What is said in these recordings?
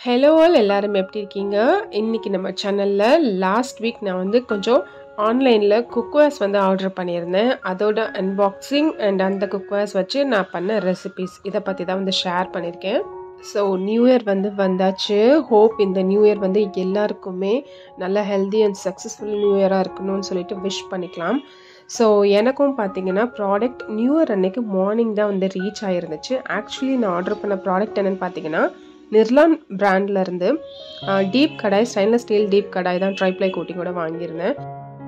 hello all எல்லாரும் எப்படி இருக்கீங்க இன்றைக்கி நம்ம சேனலில் லாஸ்ட் வீக் நான் வந்து கொஞ்சம் ஆன்லைனில் குக்வேர்ஸ் வந்து ஆர்டர் பண்ணியிருந்தேன் அதோட அன்பாக்சிங் அண்ட் அந்த குக்வேர்ஸ் வச்சு நான் பண்ண ரெசிபிஸ் இதை பற்றி தான் வந்து ஷேர் பண்ணியிருக்கேன் ஸோ நியூ இயர் வந்து வந்தாச்சு ஹோப் இந்த நியூ இயர் வந்து எல்லாருக்குமே நல்ல ஹெல்தி அண்ட் சக்ஸஸ்ஃபுல் நியூ இயராக இருக்கணும்னு சொல்லிட்டு விஷ் பண்ணிக்கலாம் ஸோ எனக்கும் பார்த்தீங்கன்னா ப்ராடக்ட் நியூ இயர் அன்னைக்கு மார்னிங் தான் வந்து ரீச் ஆகிருந்துச்சு ஆக்சுவலி நான் ஆர்டர் பண்ண ப்ராடக்ட் என்னென்னு பார்த்தீங்கன்னா நிர்லான் பிராண்ட்லேருந்து deep kadai stainless steel deep kadai தான் ட்ரைப்ளை கோட்டிங்கோட வாங்கியிருந்தேன்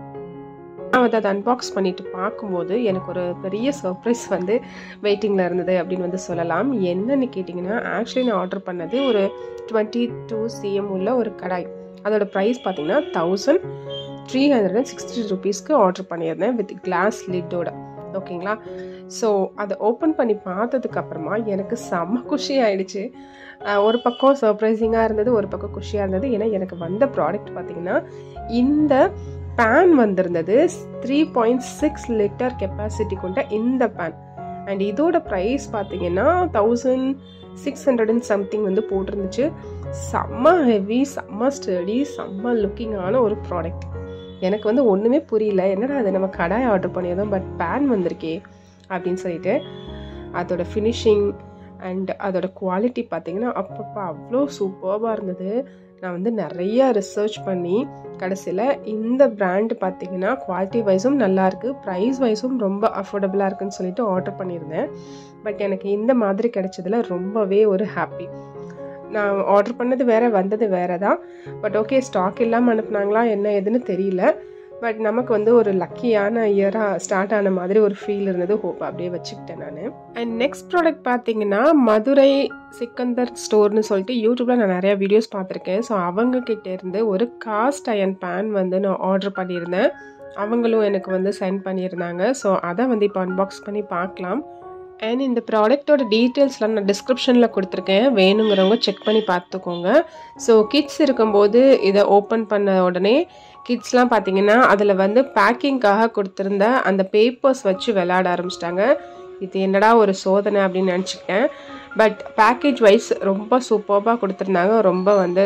நான் வந்து அதை அன்பாக்ஸ் பண்ணிட்டு பார்க்கும்போது எனக்கு ஒரு பெரிய சர்ப்ரைஸ் வந்து வெயிட்டிங்கில் இருந்தது அப்படின்னு வந்து சொல்லலாம் என்னன்னு கேட்டிங்கன்னா ஆக்சுவலி நான் ஆர்டர் பண்ணது ஒரு டுவெண்ட்டி டூ சிஎம் உள்ள ஒரு கடாய் அதோட ப்ரைஸ் பார்த்தீங்கன்னா thousand three hundred and sixty ருபீஸ்க்கு ஆர்டர் பண்ணியிருந்தேன் வித் கிளாஸ் லிட்டோட ஓகேங்களா ஸோ அதை ஓப்பன் பண்ணி பார்த்ததுக்கு அப்புறமா எனக்கு செம்ம குஷி ஆயிடுச்சு ஒரு பக்கம் சர்ப்ரைசிங்காக இருந்தது ஒரு பக்கம் குஷியாக இருந்தது ஏன்னா எனக்கு வந்த ப்ராடக்ட் பார்த்தீங்கன்னா இந்த பேன் வந்திருந்தது three point six litre capacity கொண்ட இந்த பேன் அண்ட் இதோட ப்ரைஸ் பார்த்தீங்கன்னா thousand six hundred and something வந்து போட்டிருந்துச்சு செம்ம ஹெவி செம்ம ஸ்டடி செம்ம லுக்கிங்கான ஒரு ப்ராடக்ட் எனக்கு வந்து ஒன்றுமே புரியல என்னடா அது நம்ம கடாய் ஆர்டர் பண்ணியிருந்தோம் பட் பேன் வந்திருக்கே அப்படின்னு சொல்லிட்டு அதோட ஃபினிஷிங் அண்ட் அதோட குவாலிட்டி பார்த்தீங்கன்னா அப்பப்போ அவ்வளோ சூப்பர்பாக இருந்தது நான் வந்து நிறைய ரிசர்ச் பண்ணி கடைசியில் இந்த பிராண்டு பார்த்தீங்கன்னா குவாலிட்டி வைஸும் நல்லாயிருக்கு ப்ரைஸ் வைஸும் ரொம்ப அஃபோர்டபுளாக இருக்குன்னு சொல்லிட்டு ஆர்டர் பண்ணியிருந்தேன் பட் எனக்கு இந்த மாதிரி கிடைச்சதுல ரொம்பவே ஒரு ஹாப்பி நான் ஆர்டர் பண்ணது வேறு வந்தது வேறு தான் பட் ஓகே ஸ்டாக் இல்லாமல் அனுப்புனாங்களா என்ன எதுன்னு தெரியல பட் நமக்கு வந்து ஒரு லக்கியான இயராக ஸ்டார்ட் ஆன மாதிரி ஒரு ஃபீல் இருந்தது ஹோப் அப்படியே வச்சுக்கிட்டேன் நான் அண்ட் நெக்ஸ்ட் ப்ராடக்ட் பார்த்தீங்கன்னா மதுரை சிக்கந்தர் ஸ்டோர்னு சொல்லிட்டு யூடியூப்பில் நான் நிறையா வீடியோஸ் பார்த்துருக்கேன் ஸோ அவங்கக்கிட்ட இருந்து ஒரு காஸ்ட் அயன் பேன் வந்து நான் ஆர்டர் பண்ணியிருந்தேன் அவங்களும் எனக்கு வந்து சென்ட் பண்ணியிருந்தாங்க ஸோ அதை வந்து இப்போ அன்பாக்ஸ் பண்ணி பார்க்கலாம் அண்ட் இந்த ப்ராடக்டோட டீட்டெயில்ஸ்லாம் நான் டிஸ்கிரிப்ஷனில் கொடுத்துருக்கேன் வேணுங்கிறவங்க செக் பண்ணி பார்த்துக்கோங்க ஸோ கிட்ஸ் இருக்கும்போது இதை ஓப்பன் பண்ண உடனே கிட்ஸ்லாம் பார்த்தீங்கன்னா அதில் வந்து பேக்கிங்காக கொடுத்துருந்த அந்த பேப்பர்ஸ் வச்சு விளையாட ஆரம்பிச்சிட்டாங்க இது என்னடா ஒரு சோதனை அப்படின்னு நினச்சிக்கிட்டேன் பட் பேக்கேஜ் வைஸ் ரொம்ப சூப்பர்பாக கொடுத்துருந்தாங்க ரொம்ப வந்து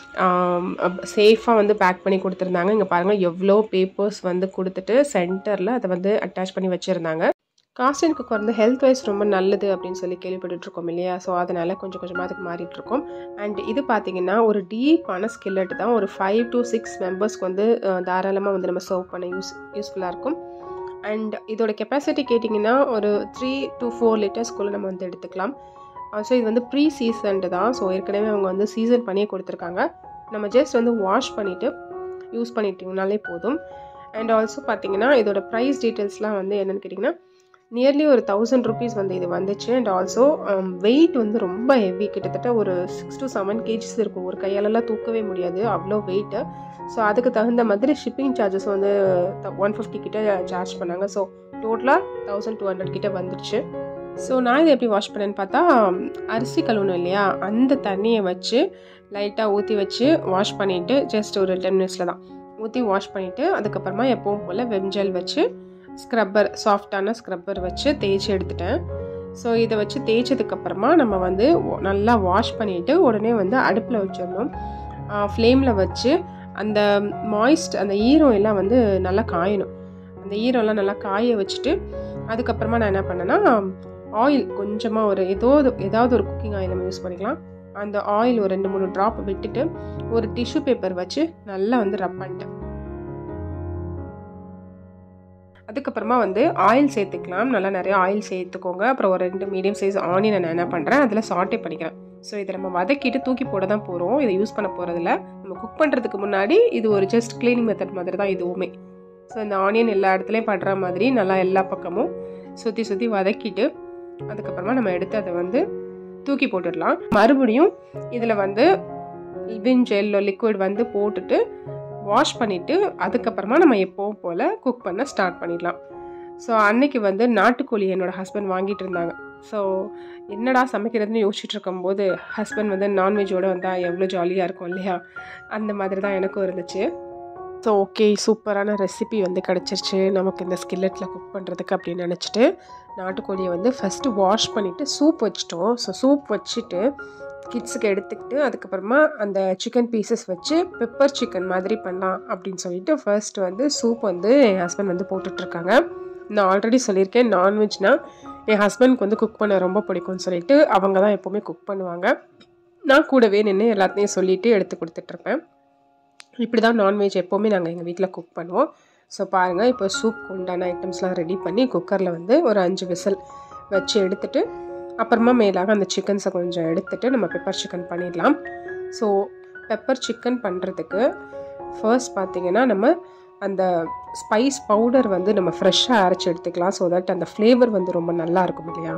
சேஃபாக வந்து பேக் பண்ணி கொடுத்துருந்தாங்க இங்கே பாருங்கள் எவ்வளோ பேப்பர்ஸ் வந்து கொடுத்துட்டு சென்டரில் அதை வந்து அட்டாச் பண்ணி வச்சுருந்தாங்க காஸ்டின் குக் வந்து ஹெல்த் வைஸ் ரொம்ப நல்லது அப்படின்னு சொல்லி கேள்விப்பட்டுருக்கோம் இல்லையா ஸோ அதனால் கொஞ்சம் கொஞ்சமாக அதுக்கு மாறிட்டுருக்கோம் அண்ட் இது பார்த்தீங்கன்னா ஒரு டீப்பான ஸ்கில்லட் தான் ஒரு ஃபைவ் டு சிக்ஸ் மெம்பர்ஸ்க்கு வந்து தாராளமாக வந்து நம்ம சர்வ் பண்ண யூஸ் யூஸ்ஃபுல்லாக இருக்கும் அண்ட் இதோட கெப்பாசிட்டி கேட்டிங்கன்னா ஒரு த்ரீ டு ஃபோர் லிட்டர்ஸ்க்குள்ளே நம்ம வந்து எடுத்துக்கலாம் ஸோ இது வந்து ப்ரீ சீசன்டு தான் ஸோ ஏற்கனவே அவங்க வந்து சீசன் பண்ணியே கொடுத்துருக்காங்க நம்ம ஜஸ்ட் வந்து வாஷ் பண்ணிவிட்டு யூஸ் பண்ணிட்டிங்கனாலே போதும் அண்ட் ஆல்சோ பார்த்தீங்கன்னா இதோட ப்ரைஸ் டீட்டெயில்ஸ்லாம் வந்து என்னென்னு கேட்டிங்கன்னா நியர்லி ஒரு தௌசண்ட் ருபீஸ் வந்து இது வந்துச்சு அண்ட் ஆல்சோ வெயிட் வந்து ரொம்ப ஹெவி கிட்டத்தட்ட ஒரு சிக்ஸ் டு செவன் கேஜிஸ் இருக்கும் ஒரு கையாலலாம் தூக்கவே முடியாது அவ்வளோ வெயிட்டு ஸோ அதுக்கு தகுந்த மாதிரி ஷிப்பிங் சார்ஜஸ் வந்து ஒன் ஃபிஃப்டி கிட்ட சார்ஜ் பண்ணாங்க ஸோ டோட்டலாக தௌசண்ட் டூ ஹண்ட்ரட் கிட்ட வந்துடுச்சு ஸோ நான் இதை எப்படி வாஷ் பண்ணேன்னு பார்த்தா அரிசி கழுவணும் இல்லையா அந்த தண்ணியை வச்சு லைட்டாக ஊற்றி வச்சு வாஷ் பண்ணிவிட்டு ஜஸ்ட் ஒரு டென் மினிட்ஸில் தான் ஊற்றி வாஷ் பண்ணிவிட்டு அதுக்கப்புறமா எப்பவும் போல் வெம்ஜெல் வச்சு ஸ்க்ரப்பர் சாஃப்டான ஸ்க்ரப்பர் வச்சு தேய்ச்சி எடுத்துட்டேன் ஸோ இதை வச்சு தேய்ச்சதுக்கப்புறமா நம்ம வந்து நல்லா வாஷ் பண்ணிவிட்டு உடனே வந்து அடுப்பில் வச்சிடணும் ஃப்ளேமில் வச்சு அந்த மாய்ஸ்ட் அந்த ஈரம் எல்லாம் வந்து நல்லா காயணும் அந்த ஈரம்லாம் நல்லா காய வச்சுட்டு அதுக்கப்புறமா நான் என்ன பண்ணேன்னா ஆயில் கொஞ்சமாக ஒரு ஏதோ ஏதாவது ஒரு குக்கிங் ஆயில் நம்ம யூஸ் பண்ணிக்கலாம் அந்த ஆயில் ஒரு ரெண்டு மூணு ட்ராப் விட்டுட்டு ஒரு டிஷ்யூ பேப்பர் வச்சு நல்லா வந்து ரப் பண்ணிட்டேன் அதுக்கப்புறமா வந்து ஆயில் சேர்த்துக்கலாம் நல்லா நிறைய ஆயில் சேர்த்துக்கோங்க அப்புறம் ஒரு ரெண்டு மீடியம் சைஸ் ஆனியன் நான் என்ன பண்ணுறேன் அதில் சாட்டே பண்ணிக்கிறேன் ஸோ இதை நம்ம வதக்கிட்டு தூக்கி போட தான் போகிறோம் இதை யூஸ் பண்ண போகிறதில்ல நம்ம குக் பண்ணுறதுக்கு முன்னாடி இது ஒரு ஜஸ்ட் க்ளீனிங் மெத்தட் மாதிரி தான் இதுவுமே ஸோ இந்த ஆனியன் எல்லா இடத்துலையும் படுற மாதிரி நல்லா எல்லா பக்கமும் சுற்றி சுற்றி வதக்கிட்டு அதுக்கப்புறமா நம்ம எடுத்து அதை வந்து தூக்கி போட்டுடலாம் மறுபடியும் இதில் வந்து வின் ஜெல் லிக்விட் வந்து போட்டுட்டு வாஷ் பண்ணிவிட்டு அதுக்கப்புறமா நம்ம எப்போவும் போல் குக் பண்ண ஸ்டார்ட் பண்ணிடலாம் ஸோ அன்னைக்கு வந்து நாட்டுக்கோழி என்னோடய ஹஸ்பண்ட் வாங்கிட்டு இருந்தாங்க ஸோ என்னடா சமைக்கிறதுன்னு யோசிச்சுட்டு இருக்கும்போது ஹஸ்பண்ட் வந்து நான்வெஜ்ஜோடு வந்தால் எவ்வளோ ஜாலியாக இருக்கும் இல்லையா அந்த மாதிரி தான் எனக்கும் இருந்துச்சு ஸோ ஓகே சூப்பரான ரெசிபி வந்து கிடச்சிருச்சு நமக்கு இந்த ஸ்கில்லட்டில் குக் பண்ணுறதுக்கு அப்படின்னு நினச்சிட்டு நாட்டுக்கோழியை வந்து ஃபஸ்ட்டு வாஷ் பண்ணிவிட்டு சூப் வச்சிட்டோம் ஸோ சூப் வச்சுட்டு கிட்ஸுக்கு எடுத்துக்கிட்டு அதுக்கப்புறமா அந்த சிக்கன் பீசஸ் வச்சு பெப்பர் சிக்கன் மாதிரி பண்ணலாம் அப்படின்னு சொல்லிட்டு ஃபர்ஸ்ட் வந்து சூப் வந்து என் ஹஸ்பண்ட் வந்து போட்டுட்ருக்காங்க நான் ஆல்ரெடி சொல்லியிருக்கேன் நான்வெஜ்னால் என் ஹஸ்பண்ட்க்கு வந்து குக் பண்ண ரொம்ப பிடிக்கும்னு சொல்லிட்டு அவங்க தான் எப்போவுமே குக் பண்ணுவாங்க நான் கூடவே நின்று எல்லாத்தையும் சொல்லிவிட்டு எடுத்து கொடுத்துட்ருப்பேன் இப்படி தான் நான்வெஜ் எப்போவுமே நாங்கள் எங்கள் வீட்டில் குக் பண்ணுவோம் ஸோ பாருங்கள் இப்போ சூப் உண்டான ஐட்டம்ஸ்லாம் ரெடி பண்ணி குக்கரில் வந்து ஒரு அஞ்சு விசில் வச்சு எடுத்துட்டு அப்புறமா மேலாக அந்த சிக்கன்ஸை கொஞ்சம் எடுத்துட்டு நம்ம பெப்பர் சிக்கன் பண்ணிடலாம் ஸோ பெப்பர் சிக்கன் பண்ணுறதுக்கு ஃபர்ஸ்ட் பார்த்தீங்கன்னா நம்ம அந்த ஸ்பைஸ் பவுடர் வந்து நம்ம ஃப்ரெஷ்ஷாக அரைச்சி எடுத்துக்கலாம் ஸோ தட் அந்த ஃப்ளேவர் வந்து ரொம்ப நல்லா இருக்கும் இல்லையா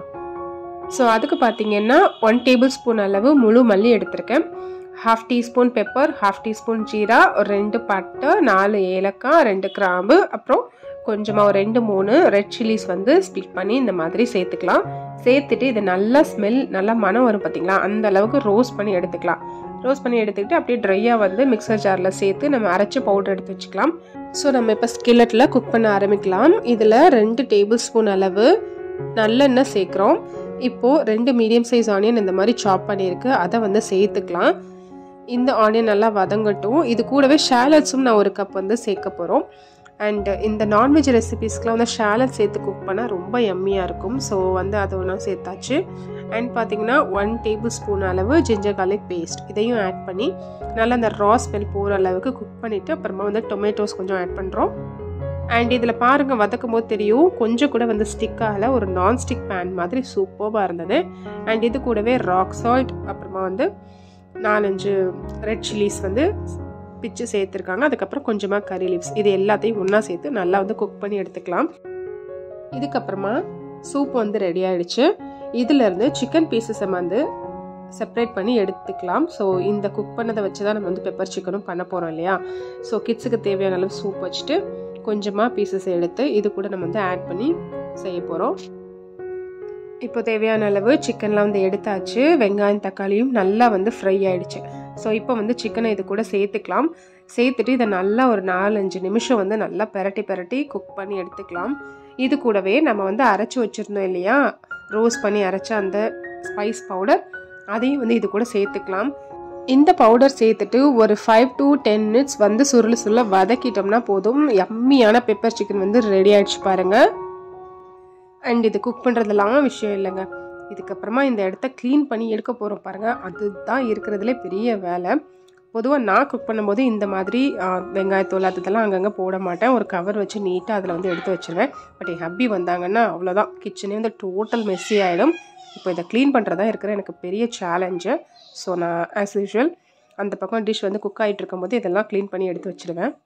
ஸோ அதுக்கு பார்த்தீங்கன்னா ஒன் டேபிள் ஸ்பூன் அளவு முழு மல்லி எடுத்திருக்கேன் half teaspoon pepper half teaspoon ஜீரா ஒரு ரெண்டு பட்டை நாலு ஏலக்காய் ரெண்டு கிராம்பு அப்புறம் கொஞ்சமாக ஒரு ரெண்டு மூணு ரெட் சில்லிஸ் வந்து ஸ்பிட் பண்ணி இந்த மாதிரி சேர்த்துக்கலாம் சேர்த்துட்டு இது நல்லா ஸ்மெல் நல்லா மனம் வரும் பார்த்தீங்களா அந்த அளவுக்கு ரோஸ்ட் பண்ணி எடுத்துக்கலாம் ரோஸ்ட் பண்ணி எடுத்துக்கிட்டு அப்படியே ட்ரையாக வந்து மிக்சர் ஜாரில் சேர்த்து நம்ம அரைச்சி பவுடர் எடுத்து வச்சுக்கலாம் ஸோ நம்ம இப்போ ஸ்கில்லட்டில் குக் பண்ண ஆரம்பிக்கலாம் இதில் ரெண்டு டேபிள் ஸ்பூன் அளவு நல்லெண்ணெய் சேர்க்குறோம் இப்போது ரெண்டு மீடியம் சைஸ் ஆனியன் இந்த மாதிரி சாப் பண்ணியிருக்கு அதை வந்து சேர்த்துக்கலாம் இந்த ஆனியன் நல்லா வதங்கட்டும் இது கூடவே ஷேலட்ஸும் நான் ஒரு கப் வந்து சேர்க்க போகிறோம் அண்ட் இந்த நான்வெஜ் ரெசிபீஸ்க்கெலாம் வந்து ஷேலட் சேர்த்து குக் பண்ணால் ரொம்ப எம்மியாக இருக்கும் ஸோ வந்து அதை ஒன்றா சேர்த்தாச்சு அண்ட் பார்த்தீங்கன்னா ஒன் டேபிள் ஸ்பூன் அளவு ஜிஞ்சர் கார்லிக் பேஸ்ட் இதையும் ஆட் பண்ணி நல்லா அந்த ரா ஸ்மெல் போகிற அளவுக்கு குக் பண்ணிவிட்டு அப்புறமா வந்து டொமேட்டோஸ் கொஞ்சம் ஆட் பண்ணுறோம் அண்ட் இதில் பாருங்கள் வதக்கும் போது தெரியும் கொஞ்சம் கூட வந்து ஸ்டிக் ஆகலை ஒரு நான்ஸ்டிக் பேன் மாதிரி சூப்பராக இருந்தது அண்ட் இது கூடவே ராக் சால்ட் அப்புறமா வந்து நாலஞ்சு ரெட் சில்லிஸ் வந்து பிச்சு சேர்த்துருக்காங்க அதுக்கப்புறம் கொஞ்சமாக கறி லீவ்ஸ் இது எல்லாத்தையும் ஒன்றா சேர்த்து நல்லா வந்து குக் பண்ணி எடுத்துக்கலாம் இதுக்கப்புறமா சூப் வந்து ரெடி ஆயிடுச்சு இதுலேருந்து சிக்கன் பீசஸை வந்து செப்பரேட் பண்ணி எடுத்துக்கலாம் ஸோ இந்த குக் பண்ணதை வச்சு தான் நம்ம வந்து பெப்பர் சிக்கனும் பண்ண போகிறோம் இல்லையா ஸோ கிட்ஸுக்கு தேவையான அளவு சூப் வச்சுட்டு கொஞ்சமாக பீசஸ் எடுத்து இது கூட நம்ம வந்து ஆட் பண்ணி செய்ய போகிறோம் இப்போ தேவையான அளவு சிக்கன்லாம் வந்து எடுத்தாச்சு வெங்காயம் தக்காளியும் நல்லா வந்து ஃப்ரை ஆயிடுச்சு ஸோ இப்போ வந்து சிக்கனை இது கூட சேர்த்துக்கலாம் சேர்த்துட்டு இதை நல்லா ஒரு நாலஞ்சு நிமிஷம் வந்து நல்லா பெரட்டி பெரட்டி குக் பண்ணி எடுத்துக்கலாம் இது கூடவே நம்ம வந்து அரைச்சி வச்சுருந்தோம் இல்லையா ரோஸ் பண்ணி அரைச்ச அந்த ஸ்பைஸ் பவுடர் அதையும் வந்து இது கூட சேர்த்துக்கலாம் இந்த பவுடர் சேர்த்துட்டு ஒரு ஃபைவ் டு டென் மினிட்ஸ் வந்து சுருள் சுருள வதக்கிட்டோம்னா போதும் எம்மியான பெப்பர் சிக்கன் வந்து ரெடி ஆயிடுச்சு பாருங்கள் அண்ட் இது குக் பண்ணுறதெல்லாம் விஷயம் இல்லைங்க இதுக்கப்புறமா இந்த இடத்த க்ளீன் பண்ணி எடுக்க போகிறோம் பாருங்கள் அதுதான் இருக்கிறதுல பெரிய வேலை பொதுவாக நான் குக் பண்ணும்போது இந்த மாதிரி வெங்காயத்தூள் அதெல்லாம் அங்கங்கே போட மாட்டேன் ஒரு கவர் வச்சு நீட்டாக அதில் வந்து எடுத்து வச்சுருவேன் பட் என் ஹப்பி வந்தாங்கன்னா அவ்வளோதான் கிச்சனே வந்து டோட்டல் மெஸ்ஸி ஆகிடும் இப்போ இதை க்ளீன் பண்ணுறதா இருக்கிற எனக்கு பெரிய சேலஞ்சு ஸோ நான் ஆஸ் யூஷுவல் அந்த பக்கம் டிஷ் வந்து குக் ஆகிட்டு இருக்கும்போது இதெல்லாம் க்ளீன் பண்ணி எடுத்து வச்சுருவேன்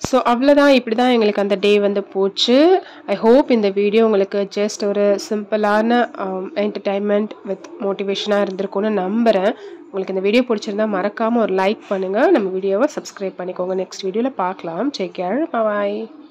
ஸோ அவ்வளோதான் இப்படி தான் எங்களுக்கு அந்த டே வந்து போச்சு ஐ ஹோப் இந்த வீடியோ உங்களுக்கு ஜஸ்ட் ஒரு சிம்பிளான என்டர்டைன்மெண்ட் வித் மோட்டிவேஷனாக இருந்திருக்கும்னு நம்புகிறேன் உங்களுக்கு இந்த வீடியோ பிடிச்சிருந்தா மறக்காமல் ஒரு லைக் பண்ணுங்கள் நம்ம வீடியோவை சப்ஸ்கிரைப் பண்ணிக்கோங்க நெக்ஸ்ட் வீடியோவில் பார்க்கலாம் டேக் கேர் பாய்